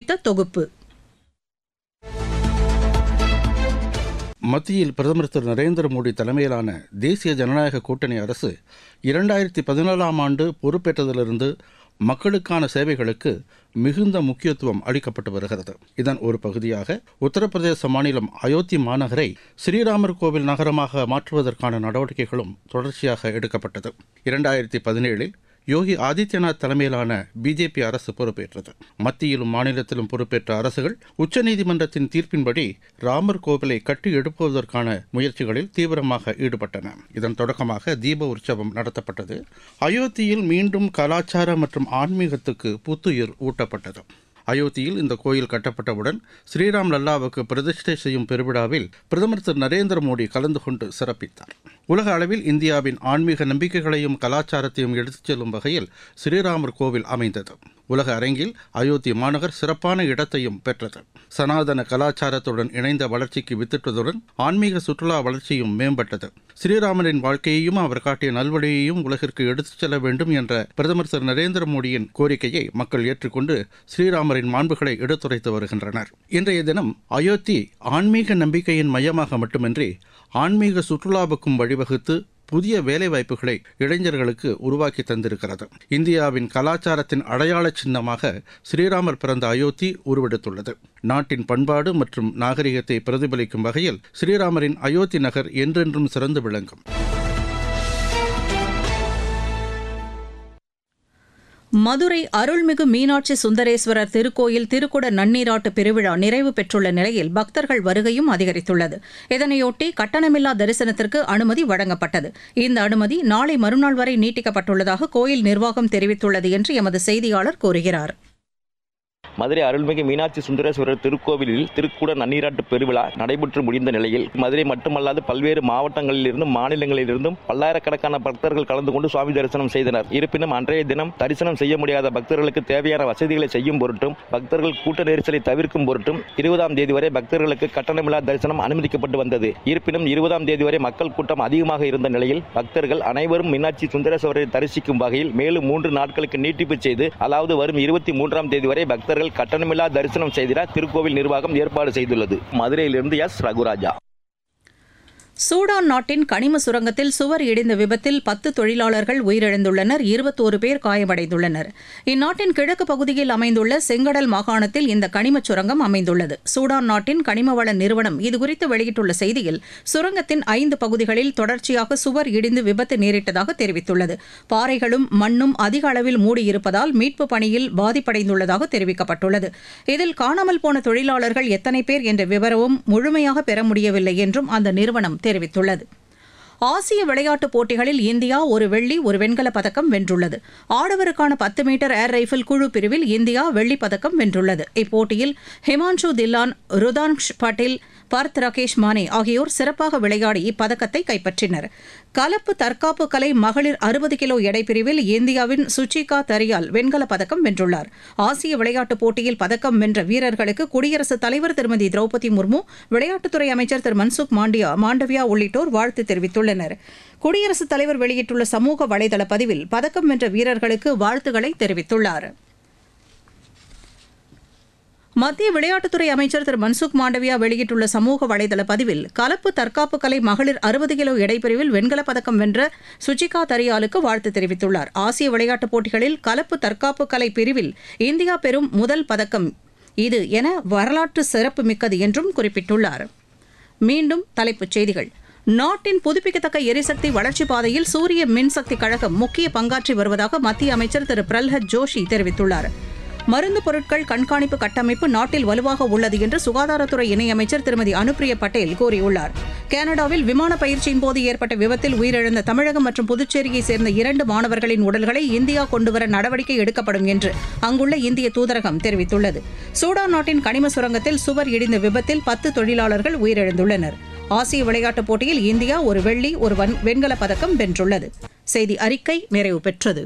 குறித்த தொகுப்பு மத்தியில் பிரதமர் திரு நரேந்திர மோடி தலைமையிலான தேசிய ஜனநாயக கூட்டணி அரசு இரண்டாயிரத்தி பதினேழாம் ஆண்டு பொறுப்பேற்றதிலிருந்து மக்களுக்கான சேவைகளுக்கு மிகுந்த முக்கியத்துவம் அளிக்கப்பட்டு வருகிறது இதன் ஒரு பகுதியாக உத்தரப்பிரதேச மாநிலம் அயோத்தி மாநகரை ஸ்ரீராமர் கோவில் நகரமாக மாற்றுவதற்கான நடவடிக்கைகளும் தொடர்ச்சியாக எடுக்கப்பட்டது இரண்டாயிரத்தி பதினேழில் யோகி ஆதித்யநாத் தலைமையிலான பிஜேபி அரசு பொறுப்பேற்றது மத்தியிலும் மாநிலத்திலும் பொறுப்பேற்ற அரசுகள் உச்சநீதிமன்றத்தின் தீர்ப்பின்படி ராமர் கோவிலை கட்டி எழுப்புவதற்கான முயற்சிகளில் தீவிரமாக ஈடுபட்டன இதன் தொடக்கமாக தீப உற்சவம் நடத்தப்பட்டது அயோத்தியில் மீண்டும் கலாச்சார மற்றும் ஆன்மீகத்துக்கு புத்துயிர் ஊட்டப்பட்டது அயோத்தியில் இந்த கோயில் கட்டப்பட்டவுடன் ஸ்ரீராம் லல்லாவுக்கு பிரதிஷ்டை செய்யும் பெருவிழாவில் பிரதமர் திரு நரேந்திர மோடி கலந்து கொண்டு சிறப்பித்தார் உலக அளவில் இந்தியாவின் ஆன்மீக நம்பிக்கைகளையும் கலாச்சாரத்தையும் எடுத்துச் செல்லும் வகையில் ஸ்ரீராமர் கோவில் அமைந்தது உலக அரங்கில் அயோத்தி மாநகர் சிறப்பான இடத்தையும் பெற்றது சனாதன கலாச்சாரத்துடன் இணைந்த வளர்ச்சிக்கு வித்திட்டதுடன் ஆன்மீக சுற்றுலா வளர்ச்சியும் மேம்பட்டது ஸ்ரீராமரின் வாழ்க்கையையும் அவர் காட்டிய நல்வழியையும் உலகிற்கு எடுத்துச் செல்ல வேண்டும் என்ற பிரதமர் திரு நரேந்திர மோடியின் கோரிக்கையை மக்கள் ஏற்றுக்கொண்டு ஸ்ரீராமரின் மாண்புகளை எடுத்துரைத்து வருகின்றனர் இன்றைய தினம் அயோத்தி ஆன்மீக நம்பிக்கையின் மையமாக மட்டுமின்றி ஆன்மீக சுற்றுலாவுக்கும் வழிவகுத்து புதிய வேலைவாய்ப்புகளை இளைஞர்களுக்கு உருவாக்கி தந்திருக்கிறது இந்தியாவின் கலாச்சாரத்தின் அடையாள சின்னமாக ஸ்ரீராமர் பிறந்த அயோத்தி உருவெடுத்துள்ளது நாட்டின் பண்பாடு மற்றும் நாகரிகத்தை பிரதிபலிக்கும் வகையில் ஸ்ரீராமரின் அயோத்தி நகர் என்றென்றும் சிறந்து விளங்கும் மதுரை அருள்மிகு மீனாட்சி சுந்தரேஸ்வரர் திருக்கோயில் திருக்குட நன்னீராட்டு பெருவிழா நிறைவு பெற்றுள்ள நிலையில் பக்தர்கள் வருகையும் அதிகரித்துள்ளது இதனையொட்டி கட்டணமில்லா தரிசனத்திற்கு அனுமதி வழங்கப்பட்டது இந்த அனுமதி நாளை மறுநாள் வரை நீட்டிக்கப்பட்டுள்ளதாக கோயில் நிர்வாகம் தெரிவித்துள்ளது என்று எமது செய்தியாளர் கூறுகிறார் மதுரை அருள்மிகு மீனாட்சி சுந்தரேஸ்வரர் திருக்கோவிலில் திருக்குட நன்னீராட்டு பெருவிழா நடைபெற்று முடிந்த நிலையில் மதுரை மட்டுமல்லாது பல்வேறு மாவட்டங்களிலிருந்தும் மாநிலங்களிலிருந்தும் பல்லாயிரக்கணக்கான பக்தர்கள் கலந்து கொண்டு சுவாமி தரிசனம் செய்தனர் இருப்பினும் அன்றைய தினம் தரிசனம் செய்ய முடியாத பக்தர்களுக்கு தேவையான வசதிகளை செய்யும் பொருட்டும் பக்தர்கள் கூட்ட நெரிசலை தவிர்க்கும் பொருட்டும் இருபதாம் தேதி வரை பக்தர்களுக்கு கட்டணமில்லா தரிசனம் அனுமதிக்கப்பட்டு வந்தது இருப்பினும் இருபதாம் தேதி வரை மக்கள் கூட்டம் அதிகமாக இருந்த நிலையில் பக்தர்கள் அனைவரும் மீனாட்சி சுந்தரேஸ்வரரை தரிசிக்கும் வகையில் மேலும் மூன்று நாட்களுக்கு நீட்டிப்பு செய்து அதாவது வரும் இருபத்தி மூன்றாம் தேதி வரை பக்தர்கள் கட்டணமில்லா தரிசனம் செய்திட திருக்கோவில் நிர்வாகம் ஏற்பாடு செய்துள்ளது மதுரையிலிருந்து எஸ் ரகுராஜா சூடான் நாட்டின் கனிம சுரங்கத்தில் சுவர் இடிந்த விபத்தில் பத்து தொழிலாளர்கள் உயிரிழந்துள்ளனர் இருபத்தோரு பேர் காயமடைந்துள்ளனர் இந்நாட்டின் கிழக்கு பகுதியில் அமைந்துள்ள செங்கடல் மாகாணத்தில் இந்த கனிமச் சுரங்கம் அமைந்துள்ளது சூடான் நாட்டின் கனிமவள நிறுவனம் இதுகுறித்து வெளியிட்டுள்ள செய்தியில் சுரங்கத்தின் ஐந்து பகுதிகளில் தொடர்ச்சியாக சுவர் இடிந்து விபத்து நேரிட்டதாக தெரிவித்துள்ளது பாறைகளும் மண்ணும் அதிக அளவில் மூடியிருப்பதால் மீட்பு பணியில் பாதிப்படைந்துள்ளதாக தெரிவிக்கப்பட்டுள்ளது இதில் காணாமல் போன தொழிலாளர்கள் எத்தனை பேர் என்ற விவரமும் முழுமையாக பெற முடியவில்லை என்றும் அந்த நிறுவனம் தெரிவித்துள்ளது ஆசிய விளையாட்டுப் போட்டிகளில் இந்தியா ஒரு வெள்ளி ஒரு வெண்கலப் பதக்கம் வென்றுள்ளது ஆடவருக்கான பத்து மீட்டர் ஏர் ரைஃபிள் குழு பிரிவில் இந்தியா வெள்ளிப் பதக்கம் வென்றுள்ளது இப்போட்டியில் ஹிமான்ஷு தில்லான் ருதான்ஷ் பட்டேல் பர்த் ராகேஷ் மானே ஆகியோர் சிறப்பாக விளையாடி இப்பதக்கத்தை கைப்பற்றினர் கலப்பு தற்காப்பு கலை மகளிர் அறுபது கிலோ எடை பிரிவில் இந்தியாவின் சுச்சிகா தரியால் வெண்கலப் பதக்கம் வென்றுள்ளார் ஆசிய விளையாட்டுப் போட்டியில் பதக்கம் வென்ற வீரர்களுக்கு குடியரசுத் தலைவர் திருமதி திரௌபதி முர்மு விளையாட்டுத்துறை அமைச்சர் திரு மன்சுக் மாண்டியா மாண்டவியா உள்ளிட்டோர் வாழ்த்து தெரிவித்துள்ளனர் குடியரசுத் தலைவர் வெளியிட்டுள்ள சமூக வலைதள பதிவில் பதக்கம் வென்ற வீரர்களுக்கு வாழ்த்துக்களை தெரிவித்துள்ளார் மத்திய விளையாட்டுத்துறை அமைச்சர் திரு மன்சுக் மாண்டவியா வெளியிட்டுள்ள சமூக வலைதள பதிவில் கலப்பு தற்காப்பு கலை மகளிர் அறுபது கிலோ எடைப்பிரிவில் வெண்கலப் பதக்கம் வென்ற சுஜிகா தரியாலுக்கு வாழ்த்து தெரிவித்துள்ளார் ஆசிய விளையாட்டுப் போட்டிகளில் கலப்பு தற்காப்பு கலை பிரிவில் இந்தியா பெறும் முதல் பதக்கம் இது என வரலாற்று சிறப்பு மிக்கது என்றும் குறிப்பிட்டுள்ளார் மீண்டும் தலைப்புச் செய்திகள் நாட்டின் புதுப்பிக்கத்தக்க எரிசக்தி வளர்ச்சிப் பாதையில் சூரிய மின்சக்தி கழகம் முக்கிய பங்காற்றி வருவதாக மத்திய அமைச்சர் திரு பிரல்ஹத் ஜோஷி தெரிவித்துள்ளார் மருந்து பொருட்கள் கண்காணிப்பு கட்டமைப்பு நாட்டில் வலுவாக உள்ளது என்று சுகாதாரத்துறை இணையமைச்சர் திருமதி அனுப்பிரியா பட்டேல் கூறியுள்ளார் கனடாவில் விமான பயிற்சியின் போது ஏற்பட்ட விபத்தில் உயிரிழந்த தமிழகம் மற்றும் புதுச்சேரியை சேர்ந்த இரண்டு மாணவர்களின் உடல்களை இந்தியா கொண்டுவர நடவடிக்கை எடுக்கப்படும் என்று அங்குள்ள இந்திய தூதரகம் தெரிவித்துள்ளது சூடான் நாட்டின் கனிம சுரங்கத்தில் சுவர் இடிந்த விபத்தில் பத்து தொழிலாளர்கள் உயிரிழந்துள்ளனர் ஆசிய விளையாட்டுப் போட்டியில் இந்தியா ஒரு வெள்ளி ஒரு வெண்கலப் பதக்கம் வென்றுள்ளது செய்தி அறிக்கை நிறைவு பெற்றது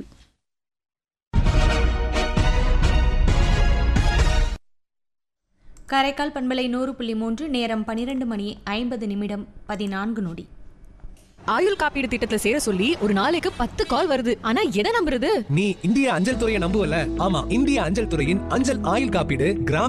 காரைக்கால் பண்பலை நூறு புள்ளி மூன்று நேரம் பனிரெண்டு மணி ஐம்பது நிமிடம் பதினான்கு நொடி ஆயுள் காப்பீடு திட்டத்துல சேர சொல்லி ஒரு நாளைக்கு பத்து கால் வருது ஆனா எதை நம்புறது நீ இந்திய அஞ்சல் துறையை நம்புவல ஆமா இந்திய அஞ்சல் துறையின் அஞ்சல் ஆயுள் காப்பீடு கிராம